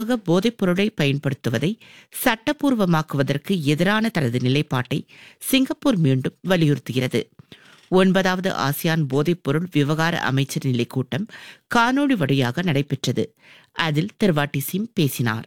அதிகமாக போதைப்பொருளை பயன்படுத்துவதை சட்டப்பூர்வமாக்குவதற்கு எதிரான தனது நிலைப்பாட்டை சிங்கப்பூர் மீண்டும் வலியுறுத்துகிறது ஒன்பதாவது ஆசியான் போதைப்பொருள் விவகார அமைச்சர் நிலை கூட்டம் காணொளி வழியாக நடைபெற்றது அதில் திருவாட்டி சிம் பேசினார்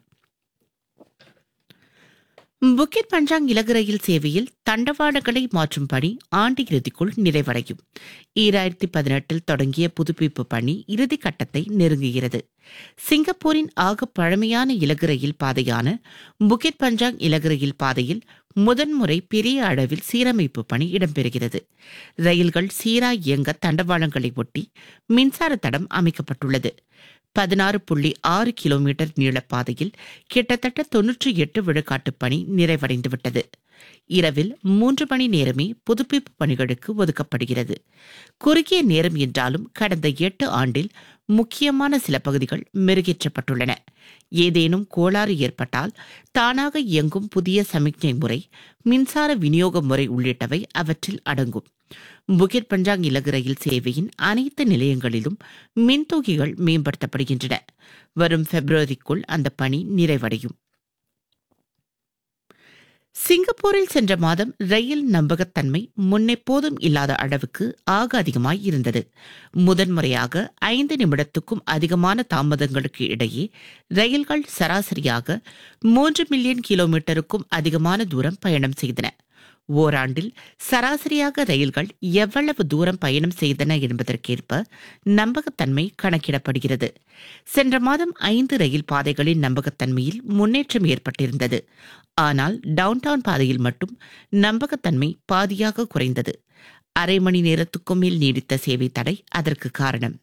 புக்கிட் பஞ்சாங் இலகு ரயில் சேவையில் தண்டவாளங்களை மாற்றும் பணி ஆண்டு இறுதிக்குள் நிறைவடையும் ஈராயிரத்தி பதினெட்டில் தொடங்கிய புதுப்பிப்பு பணி இறுதி கட்டத்தை நெருங்குகிறது சிங்கப்பூரின் ஆக பழமையான இலகு ரயில் பாதையான புக்கிட் பஞ்சாங் இலகு ரயில் பாதையில் முதன்முறை பெரிய அளவில் சீரமைப்பு பணி இடம்பெறுகிறது ரயில்கள் சீராய் இயங்க தண்டவாளங்களை ஒட்டி மின்சார தடம் அமைக்கப்பட்டுள்ளது பதினாறு புள்ளி ஆறு கிலோமீட்டர் நீளப்பாதையில் கிட்டத்தட்ட தொன்னூற்றி எட்டு விழுக்காட்டு பணி நிறைவடைந்துவிட்டது இரவில் மூன்று மணி நேரமே புதுப்பிப்பு பணிகளுக்கு ஒதுக்கப்படுகிறது குறுகிய நேரம் என்றாலும் கடந்த எட்டு ஆண்டில் முக்கியமான சில பகுதிகள் மெருகேற்றப்பட்டுள்ளன ஏதேனும் கோளாறு ஏற்பட்டால் தானாக இயங்கும் புதிய சமிக்ஞை முறை மின்சார விநியோக முறை உள்ளிட்டவை அவற்றில் அடங்கும் புகிர் பஞ்சாங் இலகு ரயில் சேவையின் அனைத்து நிலையங்களிலும் மின்தூக்கிகள் மேம்படுத்தப்படுகின்றன வரும் பிப்ரவரிக்குள் அந்த பணி நிறைவடையும் சிங்கப்பூரில் சென்ற மாதம் ரயில் நம்பகத்தன்மை முன்னெப்போதும் இல்லாத அளவுக்கு ஆக அதிகமாய் இருந்தது முதன்முறையாக ஐந்து நிமிடத்துக்கும் அதிகமான தாமதங்களுக்கு இடையே ரயில்கள் சராசரியாக மூன்று மில்லியன் கிலோமீட்டருக்கும் அதிகமான தூரம் பயணம் செய்தன ஓராண்டில் சராசரியாக ரயில்கள் எவ்வளவு தூரம் பயணம் செய்தன என்பதற்கேற்ப நம்பகத்தன்மை கணக்கிடப்படுகிறது சென்ற மாதம் ஐந்து ரயில் பாதைகளின் நம்பகத்தன்மையில் முன்னேற்றம் ஏற்பட்டிருந்தது ஆனால் டவுன்டவுன் பாதையில் மட்டும் நம்பகத்தன்மை பாதியாக குறைந்தது அரை மணி நேரத்துக்கும் மேல் நீடித்த சேவை தடை அதற்கு காரணம்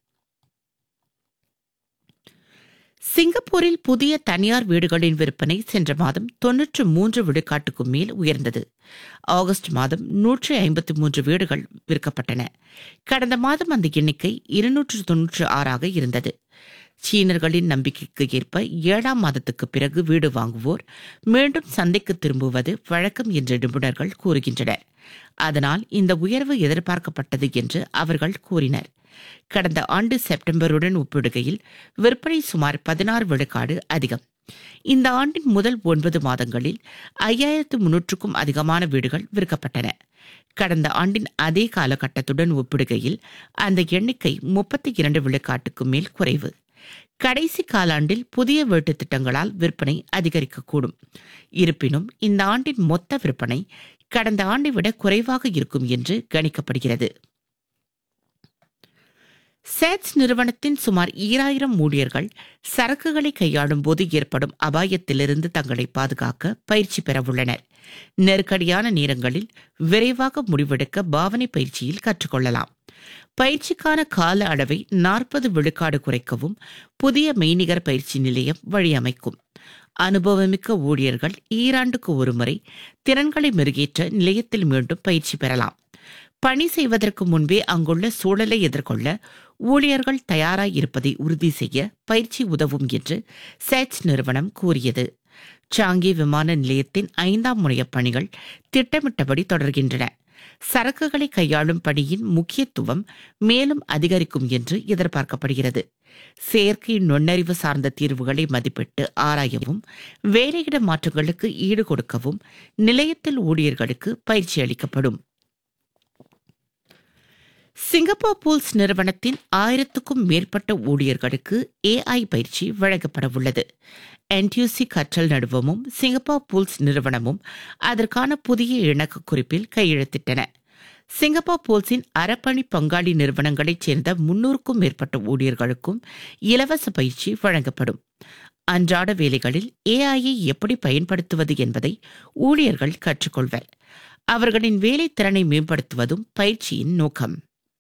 சிங்கப்பூரில் புதிய தனியார் வீடுகளின் விற்பனை சென்ற மாதம் தொன்னூற்று மூன்று விழுக்காட்டுக்கும் மேல் உயர்ந்தது ஆகஸ்ட் மாதம் நூற்றி ஐம்பத்தி மூன்று வீடுகள் விற்கப்பட்டன கடந்த மாதம் அந்த எண்ணிக்கை இருநூற்று தொன்னூற்று ஆறாக இருந்தது சீனர்களின் நம்பிக்கைக்கு ஏற்ப ஏழாம் மாதத்துக்கு பிறகு வீடு வாங்குவோர் மீண்டும் சந்தைக்கு திரும்புவது வழக்கம் என்று நிபுணர்கள் கூறுகின்றனர் அதனால் இந்த உயர்வு எதிர்பார்க்கப்பட்டது என்று அவர்கள் கூறினர் கடந்த ஆண்டு செப்டம்பருடன் ஒப்பிடுகையில் விற்பனை சுமார் பதினாறு விழுக்காடு அதிகம் இந்த ஆண்டின் முதல் ஒன்பது மாதங்களில் ஐயாயிரத்து முன்னூற்றுக்கும் அதிகமான வீடுகள் விற்கப்பட்டன கடந்த ஆண்டின் அதே காலகட்டத்துடன் ஒப்பிடுகையில் அந்த எண்ணிக்கை முப்பத்தி இரண்டு விழுக்காட்டுக்கு மேல் குறைவு கடைசி காலாண்டில் புதிய வீட்டு திட்டங்களால் விற்பனை அதிகரிக்கக்கூடும் இருப்பினும் இந்த ஆண்டின் மொத்த விற்பனை கடந்த ஆண்டை விட குறைவாக இருக்கும் என்று கணிக்கப்படுகிறது சேட்ஸ் நிறுவனத்தின் சுமார் ஈராயிரம் ஊழியர்கள் சரக்குகளை கையாளும் போது ஏற்படும் அபாயத்திலிருந்து தங்களை பாதுகாக்க பயிற்சி பெறவுள்ளனர் நெருக்கடியான நேரங்களில் விரைவாக முடிவெடுக்க பாவனை பயிற்சியில் கற்றுக்கொள்ளலாம் பயிற்சிக்கான கால அளவை நாற்பது விழுக்காடு குறைக்கவும் புதிய மெய்நிகர் பயிற்சி நிலையம் வழியமைக்கும் அனுபவமிக்க ஊழியர்கள் ஈராண்டுக்கு ஒருமுறை திறன்களை மெருகேற்ற நிலையத்தில் மீண்டும் பயிற்சி பெறலாம் பணி செய்வதற்கு முன்பே அங்குள்ள சூழலை எதிர்கொள்ள ஊழியர்கள் தயாராய் இருப்பதை உறுதி செய்ய பயிற்சி உதவும் என்று சேட்ஸ் நிறுவனம் கூறியது சாங்கி விமான நிலையத்தின் ஐந்தாம் முனையப் பணிகள் திட்டமிட்டபடி தொடர்கின்றன சரக்குகளை கையாளும் பணியின் முக்கியத்துவம் மேலும் அதிகரிக்கும் என்று எதிர்பார்க்கப்படுகிறது செயற்கை நுண்ணறிவு சார்ந்த தீர்வுகளை மதிப்பிட்டு ஆராயவும் வேலையிட மாற்றங்களுக்கு ஈடு கொடுக்கவும் நிலையத்தில் ஊழியர்களுக்கு பயிற்சி அளிக்கப்படும் சிங்கப்பூர் பூல்ஸ் நிறுவனத்தின் ஆயிரத்துக்கும் மேற்பட்ட ஊழியர்களுக்கு ஏஐ பயிற்சி வழங்கப்பட உள்ளது என்டியூசி கற்றல் நடுவமும் சிங்கப்பூர் பூல்ஸ் நிறுவனமும் அதற்கான புதிய இணக்க குறிப்பில் கையெழுத்திட்டன சிங்கப்பூர் போல்ஸின் அறப்பணி பங்காளி நிறுவனங்களைச் சேர்ந்த முன்னூறுக்கும் மேற்பட்ட ஊழியர்களுக்கும் இலவச பயிற்சி வழங்கப்படும் அன்றாட வேலைகளில் ஏஐயை எப்படி பயன்படுத்துவது என்பதை ஊழியர்கள் கற்றுக்கொள்வர் அவர்களின் வேலை திறனை மேம்படுத்துவதும் பயிற்சியின் நோக்கம்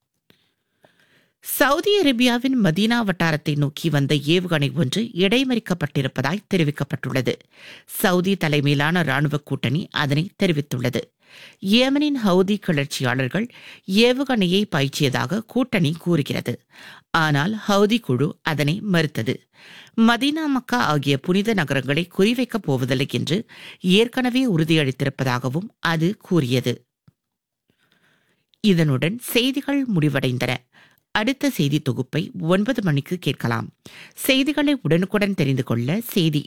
சவுதி அரேபியாவின் மதீனா வட்டாரத்தை நோக்கி வந்த ஏவுகணை ஒன்று இடைமறிக்கப்பட்டிருப்பதாய் தெரிவிக்கப்பட்டுள்ளது சவுதி தலைமையிலான ராணுவ கூட்டணி அதனை தெரிவித்துள்ளது ஏமனின் ஹவுதி கிளர்ச்சியாளர்கள் ஏவுகணையை பாய்ச்சியதாக கூட்டணி கூறுகிறது ஆனால் ஹவுதி குழு அதனை மறுத்தது மதீனா மக்கா ஆகிய புனித நகரங்களை குறிவைக்கப் போவதில்லை என்று ஏற்கனவே உறுதியளித்திருப்பதாகவும் அது கூறியது இதனுடன் செய்திகள் முடிவடைந்தன அடுத்த செய்தி தொகுப்பை ஒன்பது மணிக்கு கேட்கலாம் செய்திகளை உடனுக்குடன் தெரிந்து கொள்ள செய்தி